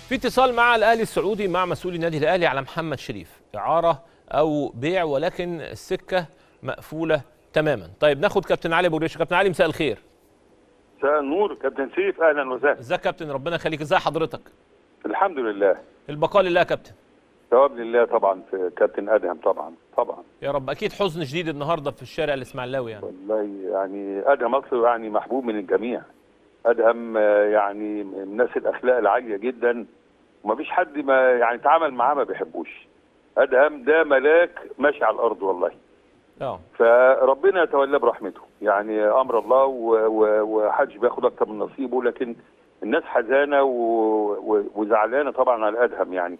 في اتصال مع الاهلي السعودي مع مسؤول النادي الاهلي على محمد شريف اعاره او بيع ولكن السكه مقفوله تماما طيب ناخد كابتن علي ابو ريشه كابتن علي مساء الخير مساء النور كابتن سيف اهلا وسهلا ازيك يا كابتن ربنا يخليك ازي حضرتك الحمد لله البقاء لله يا كابتن ثواب لله طبعا في كابتن ادهم طبعا طبعا يا رب اكيد حزن شديد النهارده في الشارع الاسماعيلاوي يعني والله يعني ادهم اصله يعني محبوب من الجميع ادهم آه، يعني من الناس الاخلاق العاليه جدا ومفيش حد ما يعني تعامل معاه ما بيحبوش ادهم ده ملاك ماشي على الارض والله اه فربنا يتولى برحمته يعني امر الله و- و- وحدش بياخد اكتر من نصيبه لكن الناس حزانه و- و- وزعلانه طبعا على ادهم يعني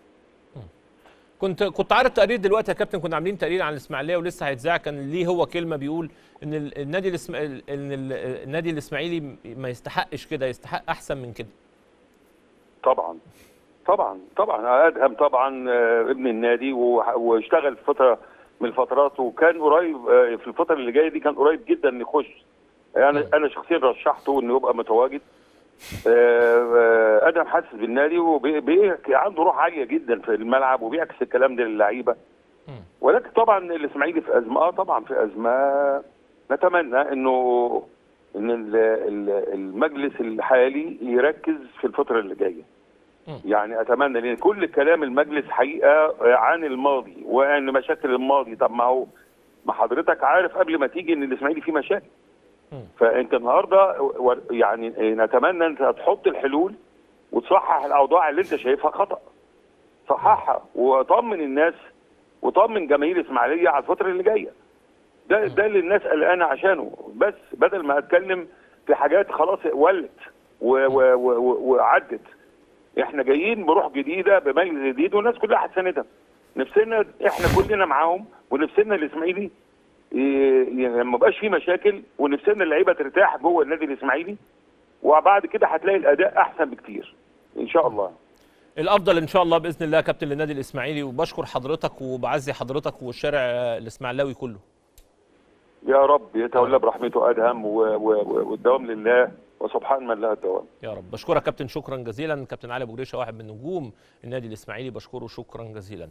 كنت كنت عارض تقرير دلوقتي يا كابتن كنا عاملين تقرير عن الاسماعيليه ولسه هيتذاع كان ليه هو كلمه بيقول ان ال- النادي الاسم... ان ال- النادي الاسماعيلي ما يستحقش كده يستحق احسن من كده طبعا طبعا طبعا ادهم طبعا آه، ابن النادي وح- واشتغل في فتره من الفترات وكان قريب آه، في الفتره اللي جايه دي كان قريب جدا انه يخش يعني انا شخصيا رشحته انه يبقى متواجد آه، آه، ادهم حاسس بالنادي وعنده روح عاليه جدا في الملعب وبيعكس الكلام ده للعيبه ولكن طبعا الاسماعيلي في ازمه اه طبعا في ازمه نتمنى انه ان ال- ال- المجلس الحالي يركز في الفتره اللي جايه يعني اتمنى لان كل كلام المجلس حقيقه عن الماضي وعن مشاكل الماضي طب ما هو ما حضرتك عارف قبل ما تيجي ان الاسماعيلي فيه مشاكل فانت النهارده و- يعني نتمنى انت تحط الحلول وتصحح الاوضاع اللي انت شايفها خطا صححها وطمن الناس وطمن جماهير الاسماعيليه على الفتره اللي جايه ده ده اللي الناس قلقانه عشانه بس بدل ما اتكلم في حاجات خلاص ولت و- و- و- و- وعدت احنا جايين بروح جديده بمجلس جديد والناس كلها هتساندها نفسنا احنا كلنا معاهم ونفسنا الاسماعيلي ي- ي- ما بقاش فيه مشاكل ونفسنا اللعيبه ترتاح جوه النادي الاسماعيلي وبعد كده هتلاقي الاداء احسن بكتير ان شاء الله الافضل ان شاء الله باذن الله يا كابتن للنادي الاسماعيلي وبشكر حضرتك وبعزي حضرتك والشارع الاسماعيلاوي كله يا رب يتولى برحمته ادهم و- و- و- والدوام لله وسبحان من له الدوام يا رب بشكرك كابتن شكرا جزيلا كابتن علي ابو جريشه واحد من نجوم النادي الاسماعيلي بشكره شكرا جزيلا